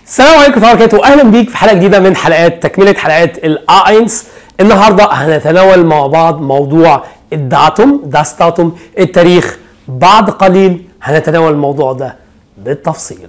السلام عليكم ورحمه الله وبركاته واهلا بيك في حلقه جديده من حلقات تكمله حلقات الاينس النهارده هنتناول مع بعض موضوع الداتوم داس داتوم التاريخ بعد قليل هنتناول الموضوع ده بالتفصيل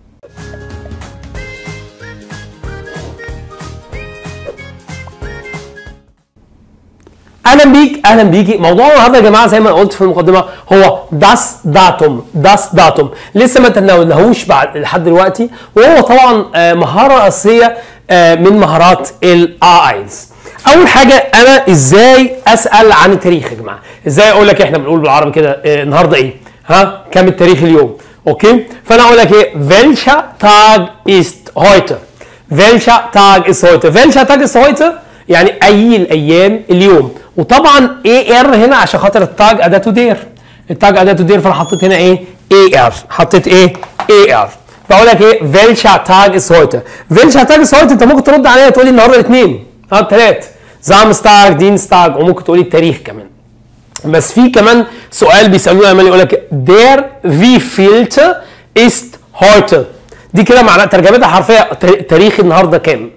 اهلا بيك اهلا بيكي موضوع النهارده يا جماعه زي ما قلت في المقدمه هو داس داتوم داس داتوم لسه ما تناولناهوش بعد لحد دلوقتي وهو طبعا آه، مهاره اساسيه آه، من مهارات الايز اول حاجه انا ازاي اسال عن التاريخ يا جماعه ازاي اقول لك احنا بنقول بالعربي كده آه، النهارده ايه ها كام التاريخ اليوم اوكي فانا اقول لك ايه welcher Tag ist heute welcher Tag ist heute welcher Tag ist heute يعني اي الايام اليوم وطبعا اي ار هنا عشان خاطر التاج اداته دير التاج اداته دير فانا حطيت هنا ايه اي ار حطيت ايه اي ار بقول لك ايه welcher Tag ist heute welcher Tag ist heute انت ممكن ترد عليا تقول لي النهارده الاثنين اه الثلاث زامستاج دينستاج وممكن تقولي التاريخ كمان بس في كمان سؤال بيسالوه لما يقول لك der wievielte ist heute دي كده معناها ترجمتها حرفيا تار- تاريخ النهارده كام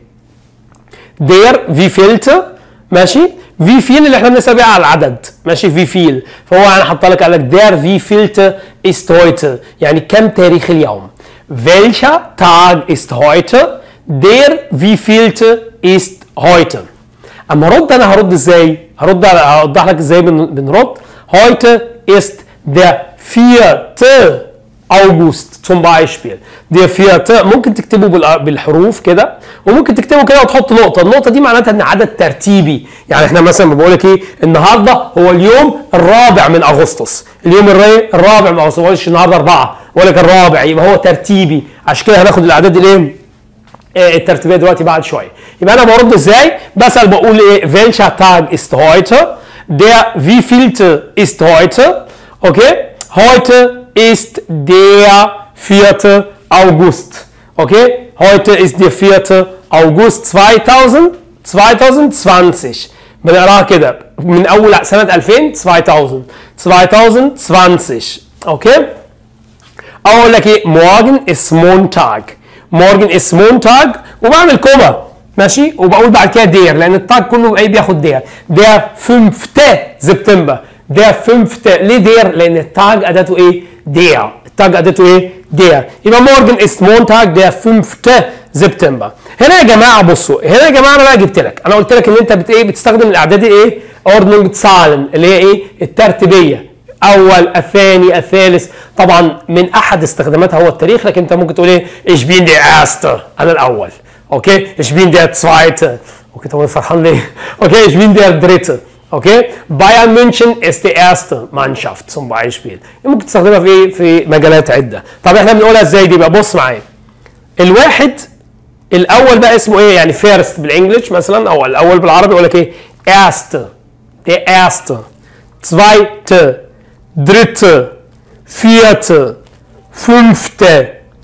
der wievielte ماشي في فيل اللي احنا بنسال بيها على العدد ماشي في فيل فهو انا حاطه لك قال لك der wievielte ist heute يعني كم تاريخ اليوم welcher Tag ist heute der wievielte ist heute اما ارد انا هرد ازاي هرد على- هوضح لك ازاي بن- بنرد heute ist der vierte August zum Beispiel der vierte ممكن تكتبه بالأ- بالحروف كده وممكن تكتبه كده وتحط نقطة النقطة دي معناتها ان عدد ترتيبي يعني احنا مثلا بقول لك ايه النهارده هو اليوم الرابع من اغسطس اليوم الري- الرابع من اغسطس ما بقولش النهارده اربعة بقول لك الرابع يبقى هو ترتيبي عشان كده هناخد الاعداد الايه آه، الترتيبيه دلوقتي بعد شويه يبقى انا برد ازاي بسال بقول ايه welcher Tag ist heute der wievielte ist heute okay heute ist der 4. August okay heute ist der 4. August 2000 2020 بنقراها كده من اول سنه 2000 2000 2020 اوكي اقول لك ايه morgen ist Montag morgen ist Montag وبعمل كوما ماشي وبقول بعد كده دير لان التاج كله ايه بياخد دير der 5 سبتمبر der 5 ليه دير لان التاج اداته ايه der التاج اداته ايه der يبقى morgen ist Montag der 5 سبتمبر هنا يا جماعه بصوا هنا يا جماعه انا بقى جبت لك انا قلت لك ان انت بت ايه بتستخدم الاعداد ايه ordnung Zahlen اللي هي ايه الترتيبيه اول الثاني الثالث طبعا من احد استخداماتها هو التاريخ لكن انت ممكن تقول ايه ich bin der erste انا الاول اوكي ich bin der zweite اوكي طب أنا فرحان ليه اوكي ich bin der dritte اوكي بايرن ميونشن ist die erste Mannschaft zum Beispiel ممكن تستخدمها في ايه في مجالات عده طب احنا بنقولها ازاي دي بقى بص معايا الواحد الاول بقى اسمه ايه يعني فيرست بالانجلش مثلا او الاول بالعربي يقول لك ايه erste der erste zweite dritte vierte fünfte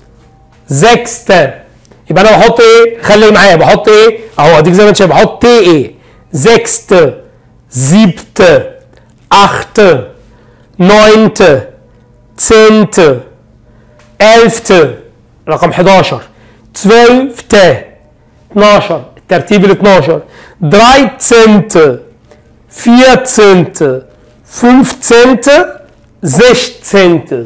sechste يبقى انا بحط ايه خلي معايا بحط ايه اهو اديك زي ما انت شايف بحط تي ايه sechste siebte achte neunte zehnte elfte رقم 11 zwölfte 12 الترتيب ال 12 dreizehnte 14. 15. 16.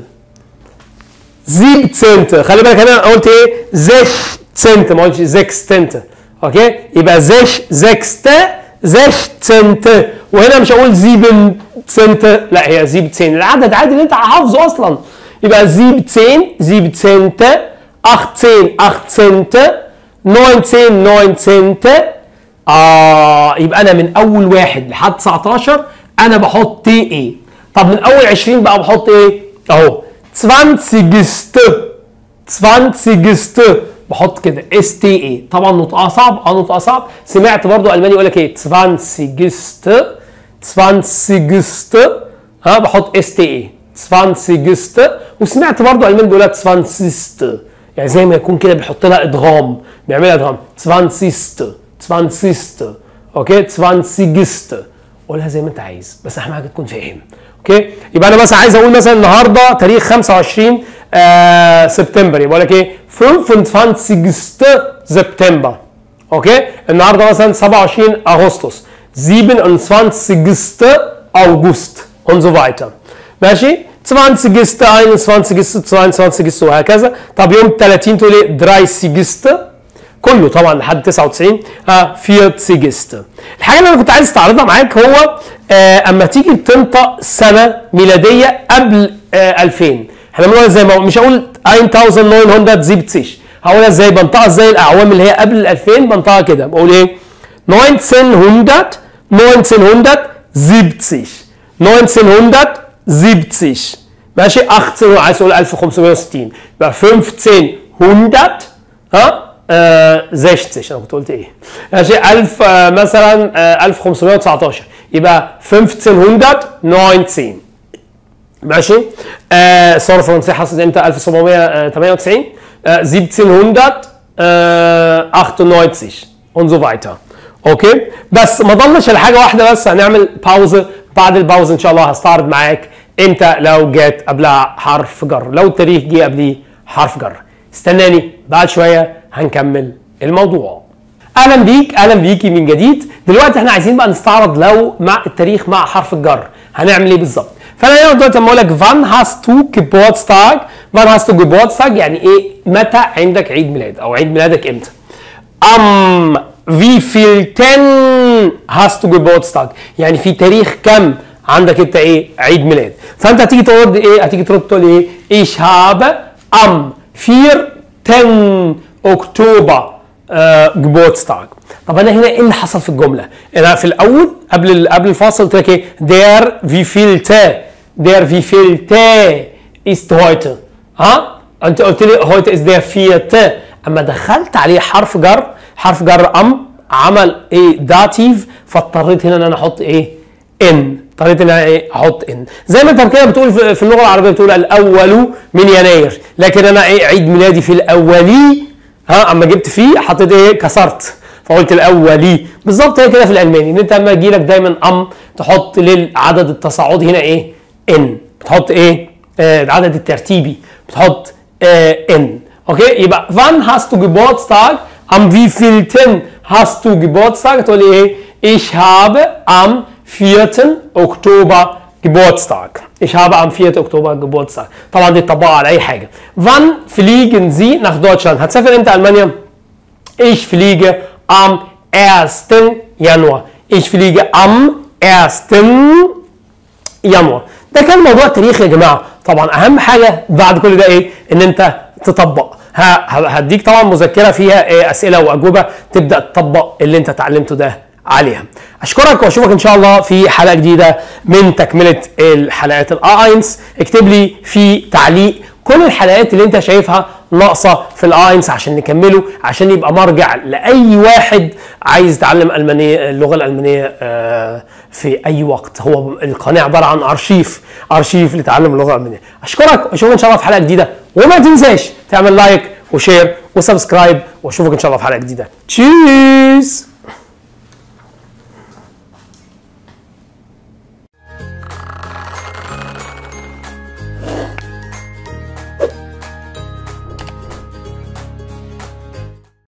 17. خلي بالك انا قلت ايه 16 ما قلتش 16 اوكي يبقى 6 16 وهنا مش هقول 17 لا هي 17 العدد عادي اللي انت حافظه اصلا يبقى 17 17 18 18 19 اه يبقى انا من اول واحد لحد 19 انا بحط تي ايه طب من اول 20 بقى بحط ايه اهو 20 20 بحط كده اس تي اي طبعا نطقها صعب اه نطقها صعب سمعت برضو الماني يقول لك ايه 20 20 ها بحط اس تي اي 20 وسمعت برضو الماني بيقول لك 20 يعني زي ما يكون كده بيحط لها ادغام بيعملها ادغام 20 20 اوكي 20 قولها زي ما انت عايز بس اهم حاجه تكون فاهم اوكي يبقى انا مثلا عايز اقول مثلا النهارده تاريخ 25 آه سبتمبر يبقى لك ايه 25 سبتمبر اوكي النهارده مثلا 27 اغسطس 27 اغسطس und so weiter ماشي 20 21 22 وهكذا طب يوم 30 تقول ايه 30 كله طبعا لحد 99 اه 40 الحاجه اللي انا كنت عايز استعرضها معاك هو آه اما تيجي تنطق سنه ميلاديه قبل آه 2000 احنا بنقولها زي ما مش هقول 1970 هقولها ازاي بنطقها ازاي الاعوام اللي هي قبل ال 2000 بنطقها كده بقول ايه 1900 1970 1970 ماشي 18 عايز اقول 1560 يبقى 1500 ها آه 60 انا كنت قلت ايه ماشي 1000 آه مثلا آه 1519 يبقى 1519 ماشي آه الثوره الفرنسيه حصلت امتى 1798 آه 1798 und so weiter اوكي بس ما ضلش الحاجه واحده بس هنعمل باوزه بعد الباوزه ان شاء الله هستعرض معاك امتى لو جت قبلها حرف جر لو التاريخ جه قبليه حرف جر استناني بعد شويه هنكمل الموضوع اهلا بيك اهلا بيكي من جديد دلوقتي احنا عايزين بقى نستعرض لو مع التاريخ مع حرف الجر هنعمل ايه بالظبط فانا هنا دلوقتي لما اقول لك فان هاست تو جيبورتستاج فان هاست تو جيبورتستاج يعني ايه متى عندك عيد ميلاد او عيد ميلادك امتى ام wie vielten hast du Geburtstag يعني في تاريخ كم عندك انت ايه عيد ميلاد فانت هتيجي ترد ايه هتيجي ترد تقول ايه ich habe am 4. اكتوبر äh, Geburtstag طب انا هنا ايه اللي حصل في الجمله انا في الاول قبل قبل الفاصل قلت لك ايه der wie vielte der wie vielte ist heute ها انت قلت لي heute ist der vierte اما دخلت عليه حرف جر حرف جر ام عمل ايه داتيف فاضطريت هنا ان انا احط ايه ان اضطريت ان انا ايه احط ان زي ما انت كده بتقول في في اللغه العربيه بتقول الاول من يناير لكن انا ايه عيد ميلادي في الاولي ها اما جبت فيه حطيت ايه كسرت فقلت الاولي بالظبط هي كده في الالماني ان انت اما يجي لك دايما ام تحط للعدد التصاعدي هنا ايه ان بتحط ايه آه العدد الترتيبي بتحط آه ان اوكي يبقى wann hast du Geburtstag am wievielten hast du Geburtstag تقول لي ايه ich habe am 4. Oktober Geburtstag ich habe am 4. Oktober Geburtstag طبعا دي تطبقها على اي حاجه wann fliegen Sie nach Deutschland هتسافر امتى المانيا ich fliege am 1. Januar ich fliege am 1. Januar ده كان موضوع تاريخي يا جماعه طبعا اهم حاجه بعد كل ده ايه ان انت تطبق هديك طبعا مذكره فيها إيه اسئله واجوبه تبدا تطبق اللي انت اتعلمته ده عليها اشكرك واشوفك ان شاء الله في حلقه جديده من تكمله الحلقات الاينس اكتب لي في تعليق كل الحلقات اللي انت شايفها ناقصه في الاينس عشان نكمله عشان يبقى مرجع لاي واحد عايز يتعلم المانيه اللغه الالمانيه في اي وقت هو القناه عباره عن ارشيف ارشيف لتعلم اللغه الالمانيه اشكرك واشوفك ان شاء الله في حلقه جديده وما تنساش تعمل لايك وشير وسبسكرايب واشوفك ان شاء الله في حلقه جديده تشيز